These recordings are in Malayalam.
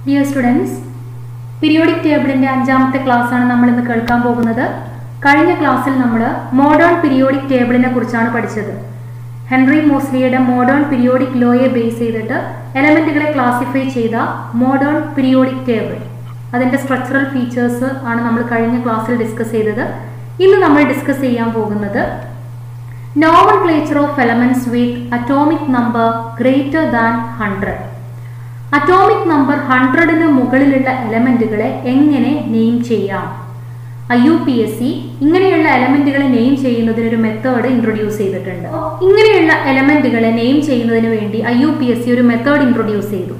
ഡിയർ സ്റ്റുഡൻസ് പീരിയോഡിക് ടേബിളിന്റെ അഞ്ചാമത്തെ ക്ലാസ്സാണ് നമ്മൾ ഇന്ന് കേൾക്കാൻ പോകുന്നത് കഴിഞ്ഞ ക്ലാസ്സിൽ നമ്മൾ മോഡേൺ പീരിയോഡിക് ടേബിളിനെ കുറിച്ചാണ് പഠിച്ചത് ഹെൻറി മോസ്ലിയുടെ മോഡേൺ പീരിയോഡിക് ലോയെ ബേസ് ചെയ്തിട്ട് എലമെന്റുകളെ ക്ലാസിഫൈ ചെയ്ത മോഡേൺ പീരിയോഡിക് ടേബിൾ അതിന്റെ സ്ട്രക്ചറൽ ഫീച്ചേഴ്സ് ആണ് നമ്മൾ കഴിഞ്ഞ ക്ലാസ്സിൽ ഡിസ്കസ് ചെയ്തത് ഇന്ന് നമ്മൾ ഡിസ്കസ് ചെയ്യാൻ പോകുന്നത് nomenclature of elements with atomic number greater than hundred atomic number ഹൺഡ്രഡിന് മുകളിലുള്ള എലമെന്റുകളെ എങ്ങനെ നെയിം ചെയ്യാം I U P S C ഇങ്ങനെയുള്ള എലമെന്റുകളെ നെയിം ചെയ്യുന്നതിന് ഒരു മെത്തേഡ് ഇൻട്രൊഡ്യൂസ് ചെയ്തിട്ടുണ്ട് ഇങ്ങനെയുള്ള എലമെന്റുകളെ നെയിം ചെയ്യുന്നതിന് വേണ്ടി I U P S C ഒരു മെത്തേഡ് ഇൻട്രൊഡ്യൂസ് ചെയ്തു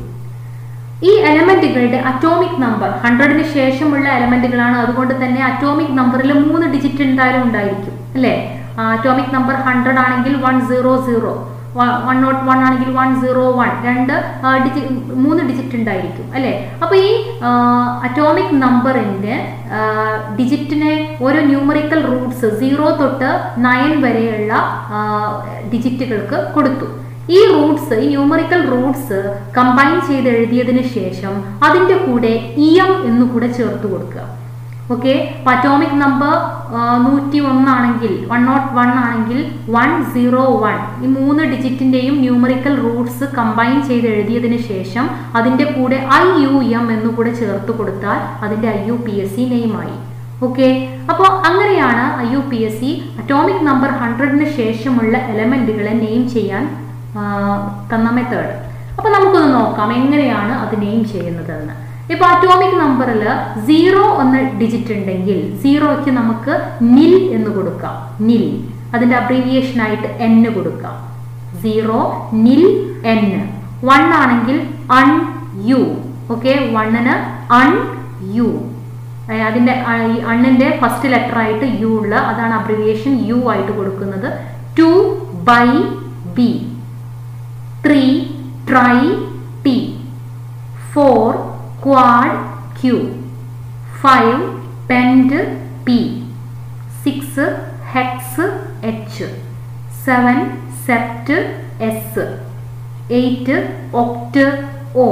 ഈ എലമെന്റുകളുടെ അറ്റോമിക് നമ്പർ ഹൺഡ്രഡിന് ശേഷമുള്ള എലമെന്റുകളാണ് അതുകൊണ്ട് തന്നെ അറ്റോമിക് നമ്പറിൽ മൂന്ന് ഡിജിറ്റ് എന്തായാലും ഉണ്ടായിരിക്കും അല്ലേ അറ്റോമിക് നമ്പർ ഹൺഡ്രഡ് ആണെങ്കിൽ one zero zero one nought one ആണെങ്കിൽ വൺ സീറോ വൺ രണ്ട് ഡിജി മൂന്ന് ഡിജിറ്റ് ഉണ്ടായിരിക്കും അല്ലേ അപ്പോൾ ഈ അറ്റോമിക് നമ്പറിൻ്റെ ഡിജിറ്റിനെ ഓരോ ന്യൂമറിക്കൽ റൂട്ട്സ് സീറോ തൊട്ട് നയൻ വരെയുള്ള ഡിജിറ്റുകൾക്ക് കൊടുത്തു ഈ റൂട്ട്സ് ഈ ന്യൂമറിക്കൽ റൂട്ട്സ് കമ്പൈൻ ചെയ്ത് എഴുതിയതിന് ശേഷം അതിൻ്റെ കൂടെ ഇ എം എന്നുകൂടെ ചേർത്ത് കൊടുക്കുക ഓക്കെ അറ്റോമിക് നമ്പർ നൂറ്റി ഒന്നാണെങ്കിൽ വൺ നോട്ട് വൺ ആണെങ്കിൽ വൺ സീറോ വൺ ഈ മൂന്ന് ഡിജിറ്റിൻ്റെയും ന്യൂമറിക്കൽ റൂട്ട്സ് കമ്പൈൻ ചെയ്ത് എഴുതിയതിന് ശേഷം അതിൻ്റെ കൂടെ ഐ യു എം എന്നുകൂടെ ചേർത്ത് കൊടുത്താൽ അതിൻ്റെ I U P S C നെയിമായി ഓക്കെ അപ്പോൾ അങ്ങനെയാണ് I U P S C atomic number ഹൺഡ്രഡിന് ശേഷമുള്ള എലമെൻറ്റുകളെ നെയിം ചെയ്യാൻ തന്ന മെത്തേഡ് അപ്പോൾ നമുക്കൊന്ന് നോക്കാം എങ്ങനെയാണ് അത് നെയിം ചെയ്യുന്നതെന്ന് ഇപ്പൊ അറ്റോമിക് നമ്പറിൽ സീറോ എന്ന ഡിജിറ്റ് ഉണ്ടെങ്കിൽ സീറോയ്ക്ക് നമുക്ക് നിൽ എന്ന് കൊടുക്കാം നിൽ അതിന്റെ അബ്രീവിയേഷൻ ആയിട്ട് എൻ കൊടുക്കാം സീറോ നിൽ എൻ വൺ ആണെങ്കിൽ അൺ യു ഓക്കെ വണ്ണിന് അൺ യു അതിന്റെ അണ്ണിന്റെ ഫസ്റ്റ് ലെറ്റർ ആയിട്ട് യു ഉള്ള അതാണ് അബ്രിവിയേഷൻ യു ആയിട്ട് കൊടുക്കുന്നത് two bi B three tri T four quad Q five pent P six hex H seven sept S eight oct O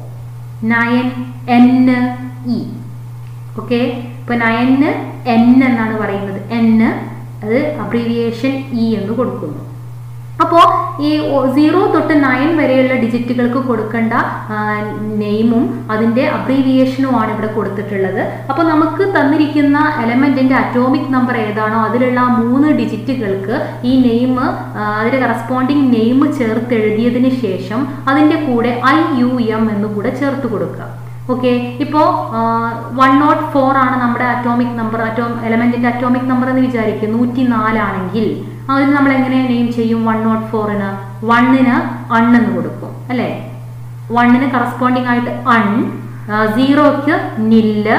nine enn E okay ഇപ്പോൾ നയന് എൻ എന്നാണ് പറയുന്നത് എൻ അത് അബ്രീവിയേഷൻ ഇ എന്ന് കൊടുക്കുന്നു അപ്പോൾ ഈ സീറോ തൊട്ട് നയൻ വരെയുള്ള ഡിജിറ്റുകൾക്ക് കൊടുക്കേണ്ട നെയിമും അതിൻ്റെ അബ്രീവിയേഷനുമാണ് ഇവിടെ കൊടുത്തിട്ടുള്ളത് അപ്പോൾ നമുക്ക് തന്നിരിക്കുന്ന എലമെന്റിന്റെ അറ്റോമിക് നമ്പർ ഏതാണോ അതിലുള്ള ആ മൂന്ന് ഡിജിറ്റുകൾക്ക് ഈ നെയിം അതിന്റെ കറസ്പോണ്ടിങ് നെയിം ചേർത്ത് എഴുതിയതിന് ശേഷം അതിൻ്റെ കൂടെ ഐ യു എം എന്ന് കൂടെ ചേർത്ത് കൊടുക്കുക ഓക്കെ ഇപ്പോൾ വൺ നോട്ട് ഫോർ ആണ് നമ്മുടെ അറ്റോമിക് നമ്പർ അറ്റോ എലമെന്റിന്റെ അറ്റോമിക് നമ്പർ എന്ന് വിചാരിക്കും നൂറ്റി നാലാണെങ്കിൽ അതിന് നമ്മൾ എങ്ങനെ നെയിം ചെയ്യും വൺ നോട്ട് ഫോറിന് വണ്ണിന് അൺ എന്ന് കൊടുക്കും അല്ലേ വണ്ണിന് കറസ്പോണ്ടിങ് ആയിട്ട് അൺ സീറോയ്ക്ക് നില്ല്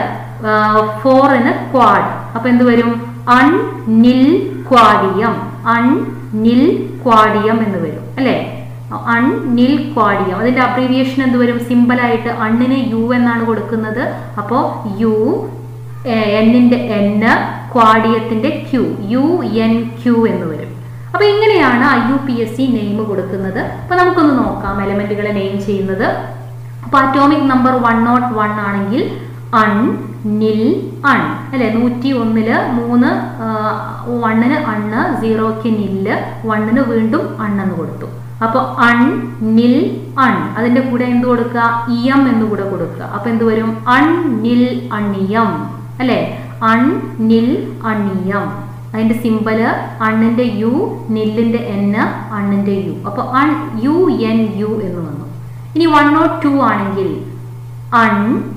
ഫോറിന് ക്വാഡ് അപ്പൊ എന്ത് വരും അൺ നിൽ ക്വാഡിയം അൺ നിൽ ക്വാഡിയം എന്ന് വരും അല്ലേ അൺ നിൽ ക്വാഡിയം അതിന്റെ അബ്രീവിയേഷൻ എന്ത് വരും സിമ്പിൾ ആയിട്ട് അണ്ണിന് യു എന്നാണ് കൊടുക്കുന്നത് അപ്പോൾ യു എന്നിന്റെ എൻ ക്വാഡിയത്തിന്റെ ക്യൂ യു എൻ ക്യൂ എന്ന് വരും അപ്പൊ ഇങ്ങനെയാണ് I U P S C name കൊടുക്കുന്നത് അപ്പൊ നമുക്കൊന്ന് നോക്കാം എലമെന്റുകളെ നെയിം ചെയ്യുന്നത് അപ്പൊ atomic number one nought one ആണെങ്കിൽ അൺ നിൽ അൺ അല്ലെ നൂറ്റി ഒന്നില് മൂന്ന് വണ്ണിന് അണ്ണ് സീറോയ്ക്ക് നില്ല് വണ്ണിന് വീണ്ടും അണ്ണെന്ന് കൊടുത്തു അപ്പോൾ അൺ നിൽ അൺ അതിന്റെ കൂടെ എന്ത് കൊടുക്കുക ഇയം എന്ന് കൂടെ കൊടുക്കുക അപ്പൊ എന്ത് വരും അൺ നിൽ അണിയം അല്ലെ അൺ നിൽ അണിയം അതിന്റെ സിമ്പല് അണ്ണിന്റെ യു നില്ലിന്റെ എൻ അണ്ണിന്റെ യു അപ്പൊ അൺ യു എൻ യു എന്ന് വന്നു ഇനി വൺ നോട്ട് ടു ആണെങ്കിൽ അൺ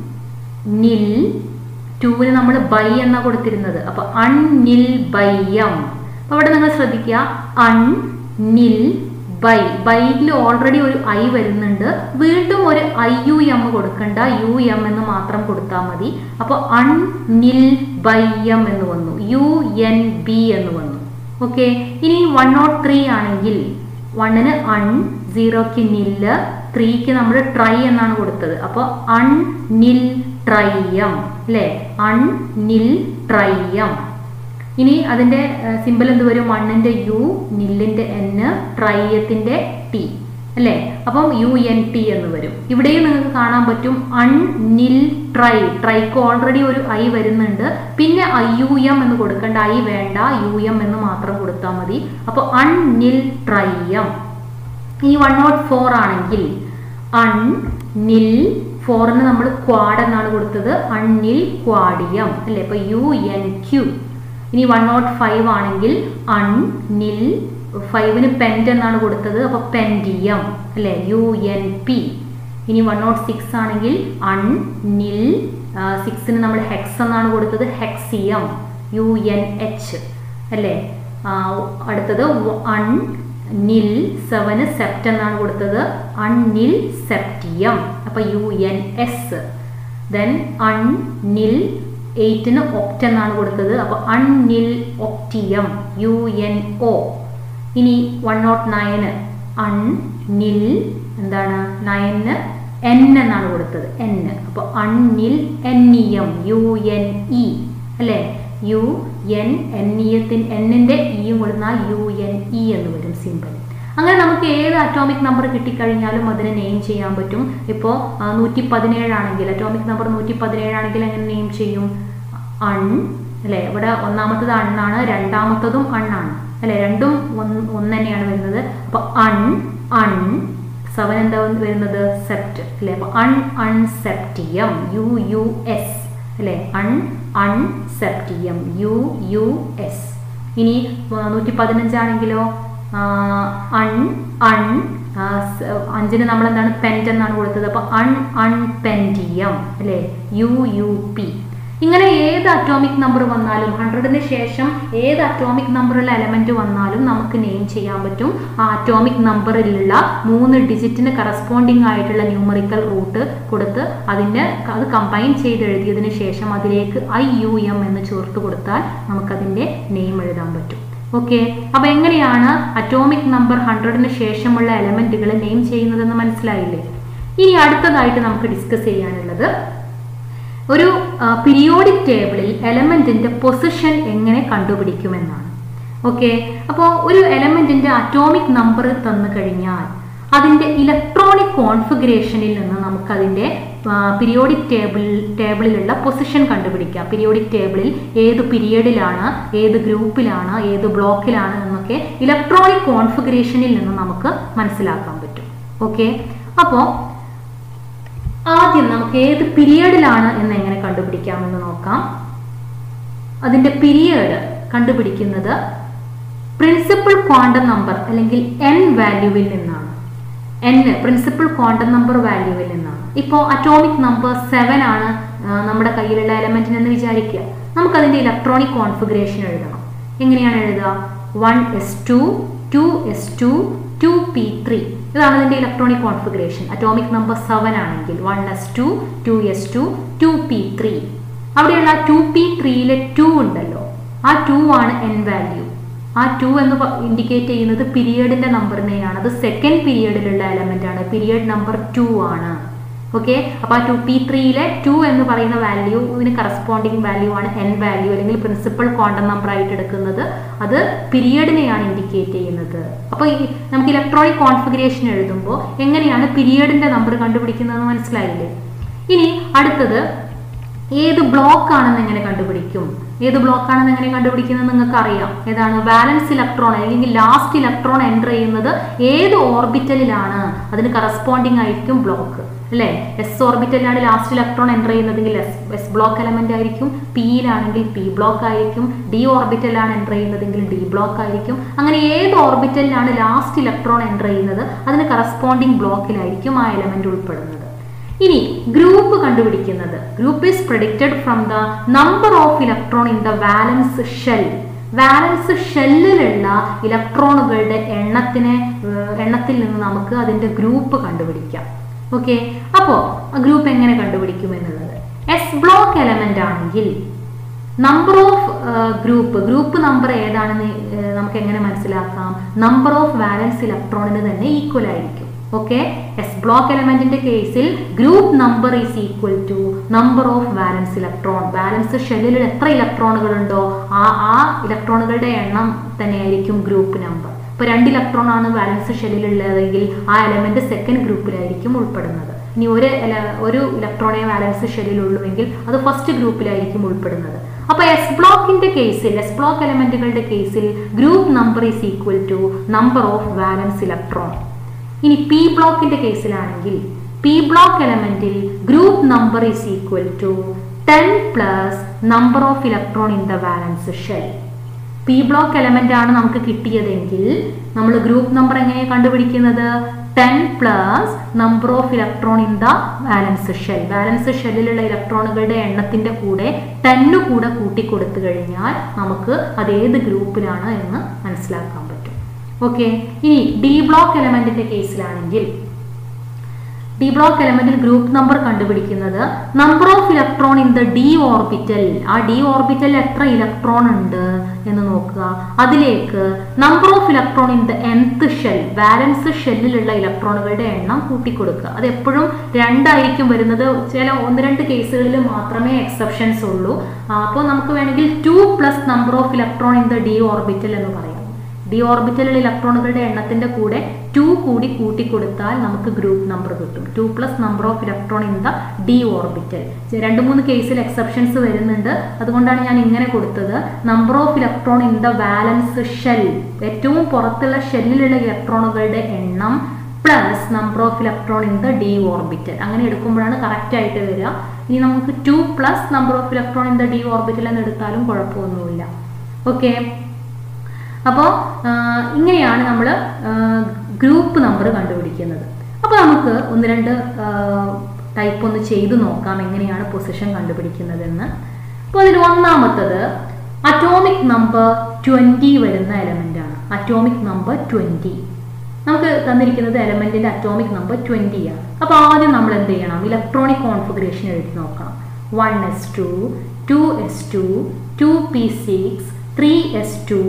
നിൽ ടുവിന് നമ്മൾ ബൈ എന്നാ കൊടുത്തിരുന്നത് അപ്പൊ അൺ നിൽ ബൈയം അപ്പൊ അവിടെ നിങ്ങൾ ശ്രദ്ധിക്കുക അൺ നിൽ ബൈ ബൈയിൽ ഓൾറെഡി ഒരു ഐ വരുന്നുണ്ട് വീണ്ടും ഒരു ഐ യു എം കൊടുക്കണ്ട യു എം എന്ന് മാത്രം കൊടുത്താൽ മതി അപ്പോൾ അൺ നിൽ ബൈ എം എന്ന് വന്നു യു എൻ ബി എന്ന് വന്നു ഓക്കെ ഇനി വൺ നോട്ട് ത്രീ ആണെങ്കിൽ വണ്ണിന് അൺ സീറോക്ക് നില്ല് ത്രീക്ക് നമ്മൾ ട്രൈ എന്നാണ് കൊടുത്തത് അപ്പോൾ അൺ നിൽ ട്രൈയം അല്ലേ അൺ നിൽ ട്രൈയം ഇനി അതിന്റെ സിമ്പിൾ എന്ത് വരും വണ്ണിന്റെ യു നില്ലിന്റെ എൻ ട്രൈയത്തിന്റെ ടി അല്ലേ അപ്പം യു എൻ ടി എന്ന് വരും ഇവിടെയും നിങ്ങൾക്ക് കാണാൻ പറ്റും അൺ നിൽ ട്രൈ ട്രൈക്ക് ഓൾറെഡി ഒരു ഐ വരുന്നുണ്ട് പിന്നെ ഐ യു എം എന്ന് കൊടുക്കേണ്ട ഐ വേണ്ട യു എം എന്ന് മാത്രം കൊടുത്താൽ മതി അപ്പോൾ അൺ നിൽ ട്രൈയം ഈ വൺ നോട്ട് ഫോർ ആണെങ്കിൽ അൺ നിൽ ഫോറിന് നമ്മൾ ക്വാഡ് എന്നാണ് കൊടുത്തത് അണ്ണിൽ ക്വാഡിയം അല്ലേ ഇപ്പൊ യു എൻ ക്യു ഇനി വൺ നോട്ട് ഫൈവ് ആണെങ്കിൽ അൺ നിൽ ഫൈവിന് പെൻറ്റ് എന്നാണ് കൊടുത്തത് അപ്പോൾ പെൻഡിയം അല്ലേ യു എൻ പി ഇനി വൺ നോട്ട് സിക്സ് ആണെങ്കിൽ അൺ നിൽ സിക്സിന് നമ്മൾ ഹെക്സ് എന്നാണ് കൊടുത്തത് ഹെക്സിയം യു എൻ എച്ച് അല്ലേ അടുത്തത് അൺ നിൽ സെവന് സെപ്റ്റ് എന്നാണ് കൊടുത്തത് അൺനിൽ സെപ്റ്റിയം അപ്പൊ U N S then unnil എയ്റ്റിന് ഒക്റ്റ് എന്നാണ് കൊടുത്തത് അപ്പൊ unnil octium U N O ഇനി വൺ നോട്ട് നയന് അൺനിൽ എന്താണ് നയന് എൻ എന്നാണ് കൊടുത്തത് എൻ അപ്പൊ unnil ennium U N E അല്ലേ യു എൻ എന്നിയത്തിൻ എന്നിന്റെ ഇയും കൊടുത്താൽ യു എൻ ഇ എന്ന് വരും സിമ്പിൾ അങ്ങനെ നമുക്ക് ഏത് അറ്റോമിക് നമ്പർ കിട്ടിക്കഴിഞ്ഞാലും അതിനെ നെയിം ചെയ്യാൻ പറ്റും ഇപ്പോൾ നൂറ്റി പതിനേഴാണെങ്കിൽ അറ്റോമിക് നമ്പർ നൂറ്റി പതിനേഴാണെങ്കിൽ എങ്ങനെ നെയിം ചെയ്യും അൺ അല്ലേ ഇവിടെ ഒന്നാമത്തത് അണ്ണാണ് രണ്ടാമത്തതും അണ്ണാണ് അല്ലെ രണ്ടും ഒന്ന് തന്നെയാണ് വരുന്നത് അപ്പൊ അൺ അൺ സെവൻ എന്താ വരുന്നത് സെപ്റ്റ് അല്ലെ അപ്പൊ un unseptium U U S അല്ലെ un unseptium U U S ഇനി നൂറ്റി പതിനഞ്ചാണെങ്കിലോ അൺ അൺ അഞ്ചിന് നമ്മൾ എന്താണ് പെൻറ്റ് എന്നാണ് കൊടുത്തത് അപ്പൊ അൺ അൺപെൻറ്റിയം അല്ലെ യു യു പി ഇങ്ങനെ ഏത് അറ്റോമിക് നമ്പർ വന്നാലും ഹൺഡ്രഡിന് ശേഷം ഏത് അറ്റോമിക് നമ്പറുള്ള എലമെന്റ് വന്നാലും നമുക്ക് നെയിം ചെയ്യാൻ പറ്റും ആ അറ്റോമിക് നമ്പറിലുള്ള മൂന്ന് ഡിജിറ്റിന് കറസ്പോണ്ടിങ് ആയിട്ടുള്ള ന്യൂമറിക്കൽ റൂട്ട് കൊടുത്ത് അതിൻ്റെ അത് കമ്പൈൻ ചെയ്ത് എഴുതിയതിന് ശേഷം അതിലേക്ക് ഐ യു എം എന്ന് ചേർത്ത് കൊടുത്താൽ നമുക്കതിൻ്റെ നെയിം എഴുതാൻ പറ്റും ഓക്കെ അപ്പൊ എങ്ങനെയാണ് അറ്റോമിക് നമ്പർ ഹൺഡ്രഡിന് ശേഷമുള്ള എലമെന്റുകൾ നെയിം ചെയ്യുന്നതെന്ന് മനസ്സിലായില്ലേ ഇനി അടുത്തതായിട്ട് നമുക്ക് ഡിസ്കസ് ചെയ്യാനുള്ളത് ഒരു പീരിയോഡിക് ടേബിളിൽ എലമെന്റിന്റെ പൊസിഷൻ എങ്ങനെ കണ്ടുപിടിക്കുമെന്നാണ് ഓക്കെ അപ്പോൾ ഒരു എലമെന്റിന്റെ അറ്റോമിക് നമ്പർ തന്നു കഴിഞ്ഞാൽ അതിന്റെ ഇലക്ട്രോണിക് കോൺഫിഗറേഷനിൽ നിന്ന് നമുക്കതിന്റെ പീരിയോഡിക് ടേബിൾ ടേബിളിലുള്ള പൊസിഷൻ കണ്ടുപിടിക്കാം പീരിയോഡിക് ടേബിളിൽ ഏത് പീരിയഡിലാണ് ഏത് ഗ്രൂപ്പിലാണ് ഏത് ബ്ലോക്കിലാണ് എന്നൊക്കെ ഇലക്ട്രോണിക് കോൺഫിഗറേഷനിൽ നിന്ന് നമുക്ക് മനസ്സിലാക്കാൻ പറ്റും ഓക്കെ അപ്പോൾ ആദ്യം നമുക്ക് ഏത് പീരിയഡിലാണ് എന്ന് എങ്ങനെ കണ്ടുപിടിക്കാമെന്ന് നോക്കാം അതിന്റെ പീരിയഡ് കണ്ടുപിടിക്കുന്നത് പ്രിൻസിപ്പൽ ക്വാണ്ടം നമ്പർ അല്ലെങ്കിൽ എൻ വാല്യൂവിൽ നിന്നാണ് എൻ പ്രിൻസിപ്പൽ ക്വാണ്ടം നമ്പർ വാല്യൂവിൽ നിന്നാണ് ഇപ്പോൾ അറ്റോമിക് നമ്പർ സെവൻ ആണ് നമ്മുടെ കയ്യിലുള്ള എലമെന്റിന് എന്ന് വിചാരിക്കുക നമുക്കതിന്റെ ഇലക്ട്രോണിക് കോൺഫിഗറേഷൻ എഴുതണം എങ്ങനെയാണ് എഴുതുക one S two two S two two P three ഇതാണ് ഇതിന്റെ electronic configuration atomic number seven ആണെങ്കിൽ one S two two S two two P three അവിടെയുള്ള ടു പി ത്രീയിലെ ടു ഉണ്ടല്ലോ ആ ടു ആണ് എൻ വാല്യൂ ആ ടു എന്ന് ഇൻഡിക്കേറ്റ് ചെയ്യുന്നത് പീരിയഡിന്റെ നമ്പറിനെയാണ് അത് സെക്കൻഡ് പീരിയഡിലുള്ള എലമെന്റ് ആണ് പീരിയഡ് നമ്പർ ടു ആണ് ഓക്കെ അപ്പൊ ആ ടു പി ത്രീയിലെ ടു എന്ന് പറയുന്ന വാല്യൂ ഇതിന് കറസ്പോണ്ടിങ് വാല്യൂ ആണ് എൻ വാല്യൂ അല്ലെങ്കിൽ പ്രിൻസിപ്പൽ ക്വാണ്ടം നമ്പർ ആയിട്ട് എടുക്കുന്നത് അത് പീരിയഡിനെയാണ് ഇൻഡിക്കേറ്റ് ചെയ്യുന്നത് അപ്പോൾ നമുക്ക് ഇലക്ട്രോണിക് കോൺഫിഗറേഷൻ എഴുതുമ്പോൾ എങ്ങനെയാണ് പീരിയഡിന്റെ നമ്പർ കണ്ടുപിടിക്കുന്നതെന്ന് മനസ്സിലായില്ലേ ഇനി അടുത്തത് ഏത് ബ്ലോക്ക് ആണെന്ന് എങ്ങനെ കണ്ടുപിടിക്കും ഏത് ബ്ലോക്ക് ആണെന്ന് എങ്ങനെ കണ്ടുപിടിക്കുന്നത് നിങ്ങൾക്ക് അറിയാം ഏതാണ് ബാലൻസ് ഇലക്ട്രോൺ അല്ലെങ്കിൽ ലാസ്റ്റ് ഇലക്ട്രോൺ എൻ്റർ ചെയ്യുന്നത് ഏത് ഓർബിറ്റലിലാണ് അതിന് കറസ്പോണ്ടിങ് ആയിരിക്കും ബ്ലോക്ക് അല്ലേ എസ് ഓർബിറ്റലിലാണ് ലാസ്റ്റ് ഇലക്ട്രോൺ എൻ്റർ ചെയ്യുന്നതെങ്കിൽ എസ് എസ് ബ്ലോക്ക് എലമെന്റ് ആയിരിക്കും പിയിലാണെങ്കിൽ പി ബ്ലോക്ക് ആയിരിക്കും ഡി ഓർബിറ്റലിലാണ് എൻ്റർ ചെയ്യുന്നതെങ്കിൽ ഡി ബ്ലോക്ക് ആയിരിക്കും അങ്ങനെ ഏത് ഓർബിറ്റലിലാണ് ലാസ്റ്റ് ഇലക്ട്രോൺ എൻ്റർ ചെയ്യുന്നത് അതിന് കറസ്പോണ്ടിങ് ബ്ലോക്കിലായിരിക്കും ആ എലമെന്റ് ഉൾപ്പെടുന്നത് ഇനി ഗ്രൂപ്പ് കണ്ടുപിടിക്കുന്നത് group is predicted from the number of electron in the valence shell valence ഷെല്ലിലുള്ള ഇലക്ട്രോണുകളുടെ എണ്ണത്തിനെ എണ്ണത്തിൽ നിന്ന് നമുക്ക് അതിന്റെ ഗ്രൂപ്പ് കണ്ടുപിടിക്കാം ഓക്കെ അപ്പോൾ ഗ്രൂപ്പ് എങ്ങനെ കണ്ടുപിടിക്കും എന്നുള്ളത് എസ് ബ്ലോക്ക് എലമെന്റ് ആണെങ്കിൽ number of group group number ഏതാണെന്ന് നമുക്ക് എങ്ങനെ മനസ്സിലാക്കാം നമ്പർ ഓഫ് വാലൻസ് ഇലക്ട്രോണിന് തന്നെ ഈക്വൽ ആയിരിക്കും ഓക്കെ എസ് ബ്ലോക്ക് എലമെന്റിന്റെ കേസിൽ group number is equal to number of valence electron valence ഷെല്ലിൽ എത്ര ഇലക്ട്രോണുകൾ ഉണ്ടോ ആ ആ ഇലക്ട്രോണുകളുടെ എണ്ണം തന്നെയായിരിക്കും ഗ്രൂപ്പ് നമ്പർ അപ്പോൾ രണ്ട് ഇലക്ട്രോൺ ആണ് വാലൻസ് ഷെല്ലിലുള്ളതെങ്കിൽ ആ എലമെന്റ് സെക്കൻഡ് ഗ്രൂപ്പിലായിരിക്കും ഉൾപ്പെടുന്നത് ഇനി ഒരു ele- ഒരു ഇലക്ട്രോണേ വാലൻസ് ഷെല്ലിലുള്ളുവെങ്കിൽ അത് ഫസ്റ്റ് ഗ്രൂപ്പിലായിരിക്കും ഉൾപ്പെടുന്നത് അപ്പോൾ എസ് ബ്ലോക്കിന്റെ കേസിൽ എസ് ബ്ലോക്ക് എലമെന്റുകളുടെ കേസിൽ group number is equal to number of valence electron ഇനി പി ബ്ലോക്കിന്റെ കേസിലാണെങ്കിൽ പി ബ്ലോക്ക് എലമെന്റിൽ group number is equal to ten plus number of electron in the valence shell P block element ആണ് നമുക്ക് കിട്ടിയതെങ്കിൽ നമ്മൾ ഗ്രൂപ്പ് നമ്പർ എങ്ങനെ കണ്ടുപിടിക്കുന്നത് ten plus number of electron in the valence shell valence ഷെല്ലിലുള്ള ഇലക്ട്രോണുകളുടെ എണ്ണത്തിന്റെ കൂടെ ടെന്നു കൂടെ കൂട്ടിക്കൊടുത്തു കഴിഞ്ഞാൽ നമുക്ക് അത് ഏത് ഗ്രൂപ്പിലാണ് എന്ന് മനസ്സിലാക്കാൻ പറ്റും ഓക്കെ ഇനി ഡി ബ്ലോക്ക് എലമെന്റിന്റെ കേസിലാണെങ്കിൽ ഡി ബ്ലോക്ക് എലമെന്റിൽ ഗ്രൂപ്പ് നമ്പർ കണ്ടുപിടിക്കുന്നത് number of electron in the D orbital ആ ഡി ഓർബിറ്റലിൽ എത്ര ഇലക്ട്രോൺ ഉണ്ട് എന്ന് നോക്കുക അതിലേക്ക് number of electron in the nth shell valence ഷെല്ലിലുള്ള ഇലക്ട്രോണുകളുടെ എണ്ണം കൂട്ടിക്കൊടുക്കുക അത് എപ്പോഴും രണ്ടായിരിക്കും വരുന്നത് ചില ഒന്ന് രണ്ട് കേസുകളിൽ മാത്രമേ എക്സെപ്ഷൻസ് ഉള്ളൂ അപ്പോൾ നമുക്ക് വേണമെങ്കിൽ two plus number of electron in the D orbital എന്ന് പറയാം ഡി ഓർബിറ്റലിൽ ഇലക്ട്രോണുകളുടെ എണ്ണത്തിന്റെ കൂടെ ടു കൂടി കൂട്ടിക്കൊടുത്താൽ നമുക്ക് ഗ്രൂപ്പ് നമ്പർ കിട്ടും two plus number of electron in the D orbital രണ്ട് മൂന്ന് കേസിൽ എക്സെപ്ഷൻസ് വരുന്നുണ്ട് അതുകൊണ്ടാണ് ഞാൻ ഇങ്ങനെ കൊടുത്തത് number of electron in the valence shell ഏറ്റവും പുറത്തുള്ള ഷെല്ലിലുള്ള ഇലക്ട്രോണുകളുടെ എണ്ണം plus number of electron in the D orbital അങ്ങനെ എടുക്കുമ്പോഴാണ് കറക്റ്റ് ആയിട്ട് വരിക ഇനി നമുക്ക് two plus number of electron in the D orbital എന്ന് എടുത്താലും കുഴപ്പമൊന്നുമില്ല ഓക്കെ അപ്പോൾ ഇങ്ങനെയാണ് നമ്മൾ ഗ്രൂപ്പ് നമ്പർ കണ്ടുപിടിക്കുന്നത് അപ്പോൾ നമുക്ക് ഒന്ന് രണ്ട് ടൈപ്പ് ഒന്ന് ചെയ്തു നോക്കാം എങ്ങനെയാണ് പൊസിഷൻ കണ്ടുപിടിക്കുന്നതെന്ന് അപ്പോൾ അതിൽ ഒന്നാമത്തത് അറ്റോമിക് നമ്പർ ട്വൻറ്റി വരുന്ന എലമെൻ്റ് ആണ് അറ്റോമിക് നമ്പർ ട്വൻറ്റി നമുക്ക് തന്നിരിക്കുന്നത് എലമെന്റിന്റെ അറ്റോമിക് നമ്പർ ട്വൻറ്റി ആണ് അപ്പോൾ ആദ്യം നമ്മൾ എന്ത് ചെയ്യണം ഇലക്ട്രോണിക് കോൺഫിഗറേഷൻ എഴുതി നോക്കണം one S two two S two two P six three S two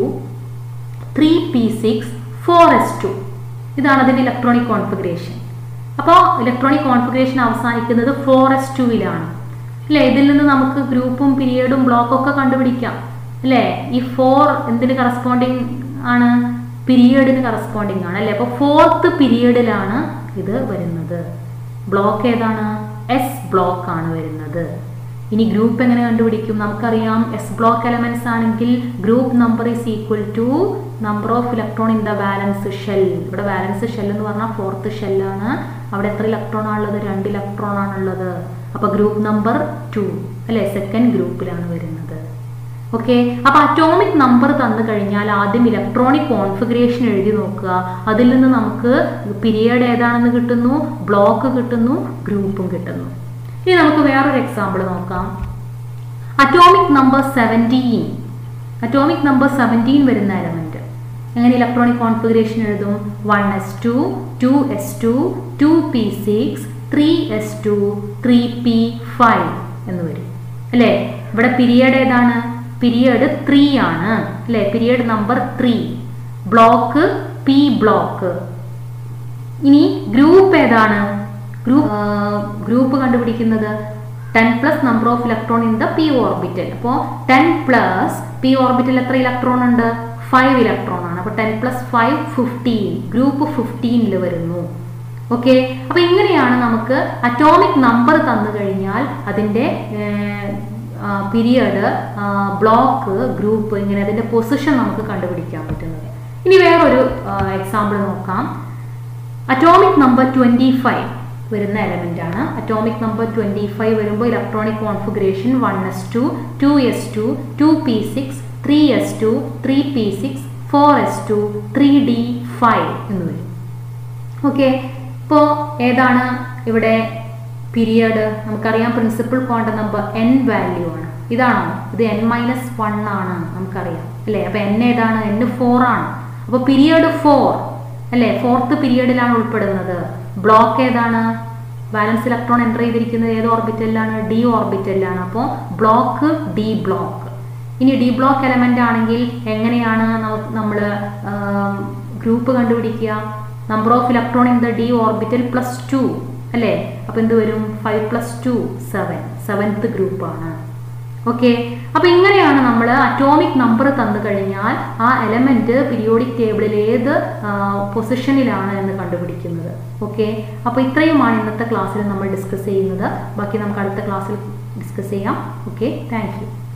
three P six four S two ഇതാണ് അതിൻ്റെ ഇലക്ട്രോണിക് കോൺഫിഗറേഷൻ അപ്പോൾ ഇലക്ട്രോണിക് കോൺഫിഗറേഷൻ അവസാനിക്കുന്നത് ഫോർ എസ് ടുവിലാണ് അല്ലേ ഇതിൽ നിന്ന് നമുക്ക് ഗ്രൂപ്പും പീരിയഡും ബ്ലോക്കും ഒക്കെ കണ്ടുപിടിക്കാം അല്ലേ ഈ ഫോർ എന്തിന് കറസ്പോണ്ടിങ് ആണ് പീരിയഡിന് കറസ്പോണ്ടിങ് ആണ് അല്ലേ അപ്പോൾ ഫോർത്ത് പീരിയഡിലാണ് ഇത് വരുന്നത് ബ്ലോക്ക് ഏതാണ് എസ് ബ്ലോക്ക് ആണ് വരുന്നത് ഇനി ഗ്രൂപ്പ് എങ്ങനെ കണ്ടുപിടിക്കും നമുക്കറിയാം എസ് ബ്ലോക്ക് എലമെന്റ്സ് ആണെങ്കിൽ group number is equal to number of electron in the valence shell ഇവിടെ ബാലൻസ് ഷെൽ എന്ന് പറഞ്ഞാൽ ഫോർത്ത് ഷെല്ലാണ് അവിടെ എത്ര ഇലക്ട്രോൺ ആണുള്ളത് രണ്ട് ഇലക്ട്രോൺ ആണുള്ളത് അപ്പൊ ഗ്രൂപ്പ് നമ്പർ ടു അല്ലെ സെക്കൻഡ് ഗ്രൂപ്പിലാണ് വരുന്നത് ഓക്കെ അപ്പൊ അറ്റോമിക് നമ്പർ തന്നു കഴിഞ്ഞാൽ ആദ്യം ഇലക്ട്രോണിക് കോൺഫിഗറേഷൻ എഴുതി നോക്കുക അതിൽ നിന്ന് നമുക്ക് പീരിയഡ് ഏതാണെന്ന് കിട്ടുന്നു ബ്ലോക്ക് കിട്ടുന്നു ഗ്രൂപ്പും കിട്ടുന്നു ഇനി നമുക്ക് വേറൊരു എക്സാമ്പിൾ നോക്കാം atomic number seventeen atomic number seventeen വരുന്ന എലമെന്റ് എങ്ങനെ ഇലക്ട്രോണിക് കോൺഫിഗറേഷൻ എഴുതും one S two two S two two P six three S two three P five എന്ന് വരും അല്ലേ ഇവിടെ പീരിയഡ് ഏതാണ് പീരിയഡ് ത്രീ ആണ് അല്ലേ period number three block P block ഇനി ഗ്രൂപ്പ് ഏതാണ് ഗ്രൂപ്പ് ഗ്രൂപ്പ് കണ്ടുപിടിക്കുന്നത് ten plus number of electron in the P orbital അപ്പോൾ ടെൻ പ്ലസ് പി ഓർബിറ്റൽ എത്ര ഇലക്ട്രോൺ ഉണ്ട് ഫൈവ് ഇലക്ട്രോൺ ആണ് അപ്പോൾ ten plus five fifteen group ഫിഫ്റ്റീനിൽ വരുന്നു ഓക്കെ അപ്പൊ ഇങ്ങനെയാണ് നമുക്ക് അറ്റോമിക് നമ്പർ തന്നു കഴിഞ്ഞാൽ അതിന്റെ പീരിയഡ് ബ്ലോക്ക് ഗ്രൂപ്പ് ഇങ്ങനെ അതിന്റെ പൊസിഷൻ നമുക്ക് കണ്ടുപിടിക്കാൻ പറ്റുന്നത് ഇനി വേറൊരു എക്സാമ്പിൾ നോക്കാം അറ്റോമിക് നമ്പർ ട്വന്റി ഫൈവ് വരുന്ന എലമെന്റ് ആണ് അറ്റോമിക് നമ്പർ ട്വന്റി ഫൈവ് വരുമ്പോൾ electronic configuration one S two two S two two P six three S two three P six four S two three D five എന്ന് വരും ഓക്കെ ഇപ്പോൾ ഏതാണ് ഇവിടെ പീരിയഡ് നമുക്കറിയാം principal quantum number N value ആണ് ഇതാണോ ഇത് എൻ മൈനസ് വൺ ആണ് നമുക്കറിയാം അല്ലേ അപ്പൊ എൻ ഏതാണ് എൻ ഫോർ ആണ് അപ്പൊ പീരിയഡ് ഫോർ അല്ലേ ഫോർത്ത് പീരിയഡിലാണ് ഉൾപ്പെടുന്നത് ബ്ലോക്ക് ഏതാണ് ബാലൻസ് ഇലക്ട്രോൺ എൻ്റർ ചെയ്തിരിക്കുന്നത് ഏത് ഓർബിറ്റലിലാണ് ഡി ഓർബിറ്റലിലാണ് അപ്പോൾ ബ്ലോക്ക് ഡി ബ്ലോക്ക് ഇനി ഡി ബ്ലോക്ക് എലമെന്റ് ആണെങ്കിൽ എങ്ങനെയാണ് നമ്മൾ ഗ്രൂപ്പ് കണ്ടുപിടിക്കുക number of electron in the D orbital plus two അല്ലേ അപ്പൊ എന്ത് വരും five plus two seven seventh ഗ്രൂപ്പാണ് ഓക്കെ അപ്പൊ ഇങ്ങനെയാണ് നമ്മൾ അറ്റോമിക് നമ്പർ തന്നു കഴിഞ്ഞാൽ ആ എലമെന്റ് പീരിയോഡിക് ടേബിളിൽ ഏത് പൊസിഷനിലാണ് എന്ന് കണ്ടുപിടിക്കുന്നത് ഓക്കെ അപ്പൊ ഇത്രയുമാണ് ഇന്നത്തെ ക്ലാസ്സിൽ നമ്മൾ ഡിസ്കസ് ചെയ്യുന്നത് ബാക്കി നമുക്ക് അടുത്ത ക്ലാസ്സിൽ ഡിസ്കസ് ചെയ്യാം ഓക്കെ താങ്ക് യു